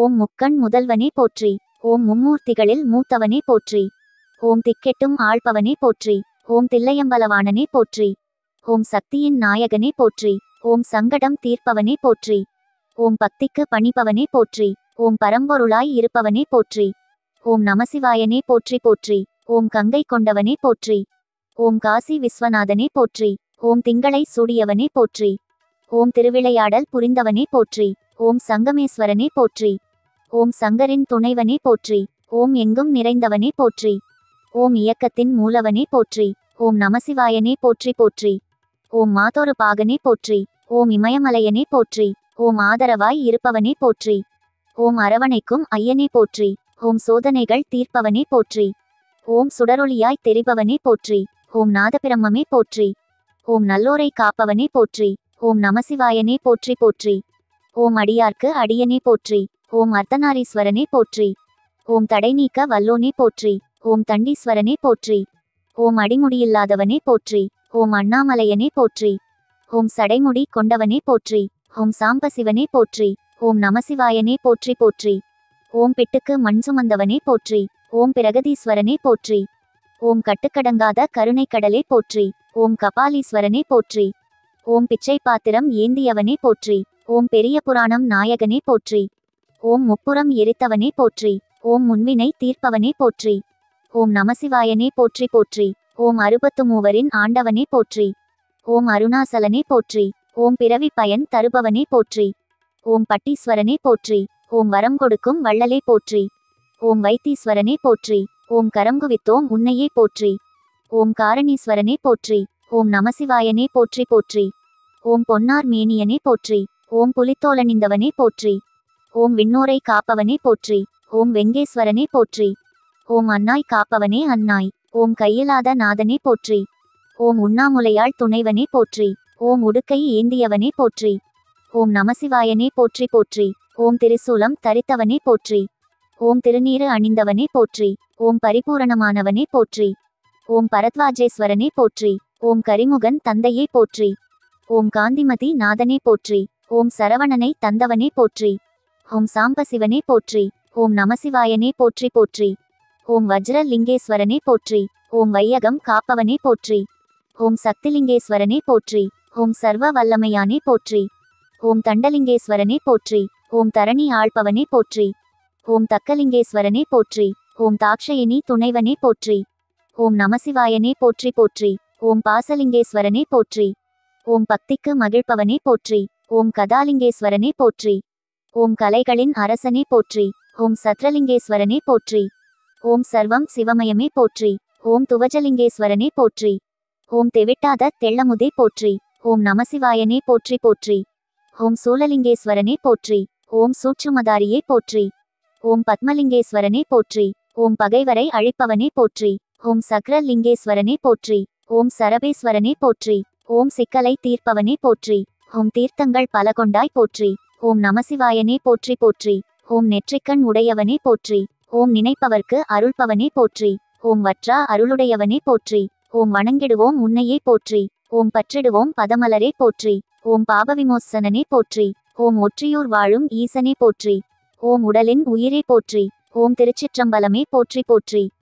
ஓம் முக்கண் முதல்வனே போற்றி ஓம் மும்மூர்த்திகளில் மூத்தவனே போற்றி ஓம் திக்கெட்டும் ஆள்பவனே போற்றி ஓம் தில்லையம்பலவாணனே போற்றி ஓம் சக்தியின் நாயகனே போற்றி ஓம் சங்கடம் தீர்ப்பவனே போற்றி ஓம் பக்திக்கு பணிபவனே போற்றி ஓம் பரம்பொருளாய் இருப்பவனே போற்றி ஓம் நமசிவாயனே போற்றி போற்றி ஓம் கங்கை கொண்டவனே போற்றி ஓம் காசி விஸ்வநாதனே போற்றி ஓம் திங்களை சூடியவனே போற்றி ஓம் திருவிளையாடல் புரிந்தவனே போற்றி ஓம் சங்கமேஸ்வரனே போற்றி ஓம் சங்கரின் துணைவனே போற்றி ஓம் எங்கும் நிறைந்தவனே போற்றி ஓம் இயக்கத்தின் மூலவனே போற்றி ஓம் நமசிவாயனே போற்றி போற்றி ஓம் மாதொரு பாகனே போற்றி ஓம் இமயமலையனே போற்றி ஓம் ஆதரவாய் இருப்பவனே போற்றி ஓம் அரவணைக்கும் ஐயனே போற்றி ஓம் சோதனைகள் தீர்ப்பவனே போற்றி ஓம் சுடரொளியாய் தெரிபவனே போற்றி ஓம் நாதபிரம்மமே போற்றி ஓம் நல்லோரை காப்பவனே போற்றி ஓம் நமசிவாயனே போற்றி போற்றி ஓம் அடியார்க்கு அடியனே போற்றி ஓம் அர்த்தநாரீஸ்வரனே போற்றி ஓம் தடை நீக்க வல்லோனே போற்றி ஓம் தண்டீஸ்வரனே போற்றி ஓம் அடிமுடியில்லாதவனே போற்றி ஓம் அண்ணாமலையனே போற்றி ஓம் சடைமுடி கொண்டவனே போற்றி ஓம் சாம்பசிவனே போற்றி ஓம் நமசிவாயனே போற்றி போற்றி ஓம் பிட்டுக்கு மண் சுமந்தவனே போற்றி ஓம் பிரகதீஸ்வரனே போற்றி ஓம் கட்டுக்கடங்காத கருணைக்கடலே போற்றி ஓம் கபாலீஸ்வரனே போற்றி ஓம் பிச்சை பாத்திரம் ஏந்தியவனே போற்றி ஓம் பெரிய புராணம் நாயகனே போற்றி ஓம் முப்புறம் எரித்தவனே போற்றி ஓம் முன்வினை தீர்ப்பவனே போற்றி ஓம் நமசிவாயனே போற்றி போற்றி ஓம் அறுபத்து மூவரின் ஆண்டவனே போற்றி ஓம் அருணாசலனே போற்றி ஓம் பிறவி பயன் தருபவனே போற்றி ஓம் பட்டீஸ்வரனே போற்றி ஓம் வரம் கொடுக்கும் வள்ளலே போற்றி ஓம் வைத்தீஸ்வரனே போற்றி ஓம் கரங்குவித்தோம் உன்னையே போற்றி ஓம் காரணீஸ்வரனே போற்றி ஓம் நமசிவாயனே போற்றி போற்றி ஓம் பொன்னார் மேனியனே போற்றி ஓம் புலித்தோலணிந்தவனே போற்றி ஓம் விண்ணோரை காப்பவனே போற்றி ஓம் வெங்கேஸ்வரனே போற்றி ஓம் அன்னாய் காப்பவனே அன்னாய் ஓம் கையிலாத நாதனே போற்றி ஓம் உண்ணாமுலையாள் துணைவனே போற்றி ஓம் உடுக்கை ஏந்தியவனே போற்றி ஓம் நமசிவாயனே போற்றி போற்றி ஓம் திரிசூலம் தரித்தவனே போற்றி ஓம் திருநீறு அணிந்தவனே போற்றி ஓம் பரிபூரணமானவனே போற்றி ஓம் பரத்வாஜேஸ்வரனே போற்றி ஓம் கரிமுகன் தந்தையே போற்றி ஓம் காந்திமதி நாதனே போற்றி ஓம் சரவணனை தந்தவனே போற்றி ஓம் சாம்பசிவனே போற்றி ஓம் நமசிவாயனே போற்றி போற்றி ஓம் வஜ்ரலிங்கேஸ்வரனே போற்றி ஓம் வையகம் காப்பவனே போற்றி ஓம் சக்திலிங்கேஸ்வரனே போற்றி ஓம் சர்வ வல்லமையானே போற்றி ஓம் தண்டலிங்கேஸ்வரனே போற்றி ஓம் தரணி ஆள்பவனே போற்றி ஓம் தக்கலிங்கேஸ்வரனே போற்றி ஓம் தாக்ஷயினி துணைவனே போற்றி ஓம் நமசிவாயனே போற்றி போற்றி ஓம் பாசலிங்கேஸ்வரனே போற்றி ஓம் பக்திக்கு மகிழ்ப்பவனே போற்றி ஓம் கதாலிங்கேஸ்வரனே போற்றி ஓம் கலைகளின் அரசனே போற்றி ஓம் சத்ரலிங்கேஸ்வரனே போற்றி ஓம் சர்வம் சிவமயமே போற்றி ஓம் துவஜலிங்கேஸ்வரனே போற்றி ஓம் தெவிட்டாத தெள்ளமுதே போற்றி ஓம் நமசிவாயனே போற்றி போற்றி ஓம் சூலலிங்கேஸ்வரனே போற்றி ஓம் சூட்சுமதாரியே போற்றி ஓம் பத்மலிங்கேஸ்வரனே போற்றி ஓம் பகைவரை அழிப்பவனே போற்றி ஓம் சக்ரலிங்கேஸ்வரனே போற்றி ஓம் சரபேஸ்வரனே போற்றி ஓம் சிக்கலை தீர்ப்பவனே போற்றி ஓம் தீர்த்தங்கள் பல கொண்டாய் போற்றி ஓம் நமசிவாயனே போற்றி போற்றி ஓம் நெற்றிக்கண் உடையவனே போற்றி ஓம் நினைப்பவர்க்கு அருள்பவனே போற்றி ஓம் வற்றா அருளுடையவனே போற்றி ஓம் வணங்கிடுவோம் உன்னையே போற்றி ஓம் பற்றிடுவோம் பதமலரே போற்றி ஓம் பாபவிமோசனனே போற்றி ஓம் ஒற்றியூர் வாழும் ஈசனே போற்றி ஓம் உடலின் உயிரே போற்றி ஓம் திருச்சிற்றம்பலமே போற்றி போற்றி